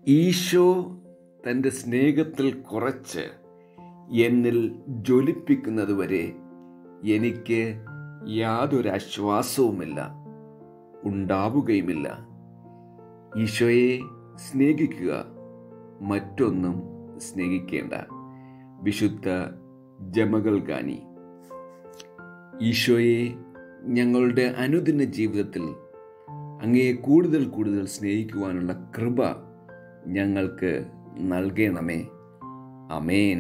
ഈശോ തൻ്റെ സ്നേഹത്തിൽ കുറച്ച് എന്നിൽ ജ്വലിപ്പിക്കുന്നതുവരെ എനിക്ക് യാതൊരു ആശ്വാസവുമില്ല ഉണ്ടാവുകയുമില്ല ഈശോയെ സ്നേഹിക്കുക മറ്റൊന്നും സ്നേഹിക്കേണ്ട വിശുദ്ധ ജമകൾ ഗാനി ഈശോയെ ഞങ്ങളുടെ അനുദിന ജീവിതത്തിൽ അങ്ങയെ കൂടുതൽ കൂടുതൽ സ്നേഹിക്കുവാനുള്ള കൃപ ഞങ്ങൾക്ക് നൽകണമേ അമേൻ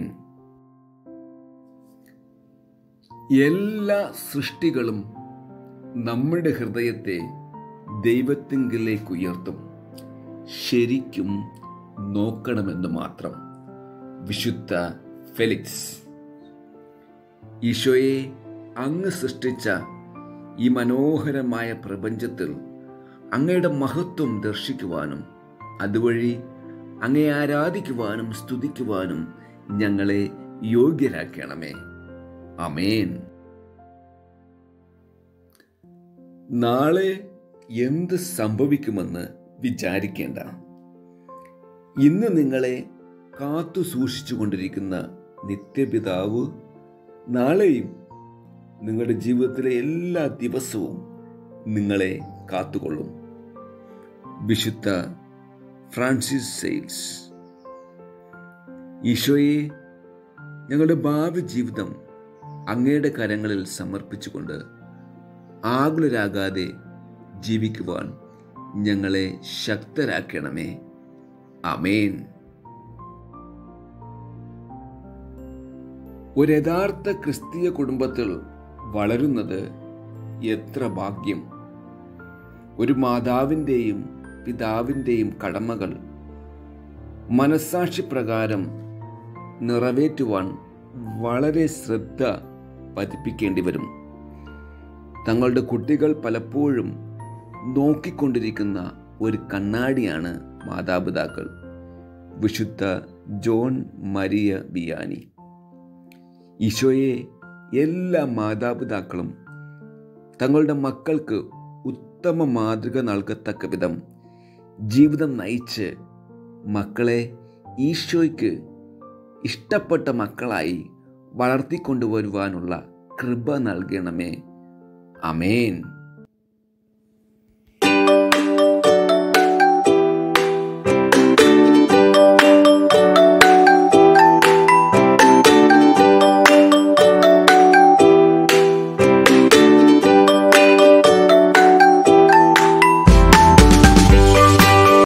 എല്ലാ സൃഷ്ടികളും നമ്മുടെ ഹൃദയത്തെ ദൈവത്തിങ്കിലേക്ക് ഉയർത്തും ശരിക്കും നോക്കണമെന്ന് മാത്രം വിശുദ്ധ ഫെലിക്സ് ഈശോയെ അങ്ങ് സൃഷ്ടിച്ച ഈ മനോഹരമായ പ്രപഞ്ചത്തിൽ അങ്ങയുടെ മഹത്വം ദർശിക്കുവാനും അതുവഴി അങ്ങയെ ആരാധിക്കുവാനും സ്തുതിക്കുവാനും ഞങ്ങളെ യോഗ്യരാക്കണമേ അമേൻ നാളെ എന്ത് സംഭവിക്കുമെന്ന് വിചാരിക്കേണ്ട ഇന്ന് നിങ്ങളെ കാത്തു സൂക്ഷിച്ചു കൊണ്ടിരിക്കുന്ന നിത്യപിതാവ് നാളെയും നിങ്ങളുടെ ജീവിതത്തിലെ എല്ലാ ദിവസവും നിങ്ങളെ കാത്തുകൊള്ളും വിശുദ്ധ ഫ്രാൻസിസ് സെയിൽസ് ഈശോയെ ഞങ്ങളുടെ ഭാവി ജീവിതം അങ്ങയുടെ കരങ്ങളിൽ സമർപ്പിച്ചുകൊണ്ട് ആകുലരാകാതെ ജീവിക്കുവാൻ ഞങ്ങളെ ശക്തരാക്കണമേ അമേൻ ഒരു യഥാർത്ഥ ക്രിസ്തീയ കുടുംബത്തിൽ വളരുന്നത് എത്ര ഭാഗ്യം ഒരു മാതാവിൻ്റെയും പിതാവിൻ്റെയും കടമകൾ മനസാക്ഷി പ്രകാരം നിറവേറ്റുവാൻ വളരെ ശ്രദ്ധ പതിപ്പിക്കേണ്ടി വരും തങ്ങളുടെ കുട്ടികൾ പലപ്പോഴും നോക്കിക്കൊണ്ടിരിക്കുന്ന ഒരു കണ്ണാടിയാണ് മാതാപിതാക്കൾ വിശുദ്ധ ജോൺ മരിയ ബിയാനി ഈശോയെ എല്ലാ മാതാപിതാക്കളും തങ്ങളുടെ മക്കൾക്ക് ഉത്തമ മാതൃക നൽകത്തക്ക വിധം ജീവിതം നയിച്ച് മക്കളെ ഈശോയ്ക്ക് ഇഷ്ടപ്പെട്ട മക്കളായി വളർത്തിക്കൊണ്ടുവരുവാനുള്ള കൃപ നൽകണമേ അമേൻ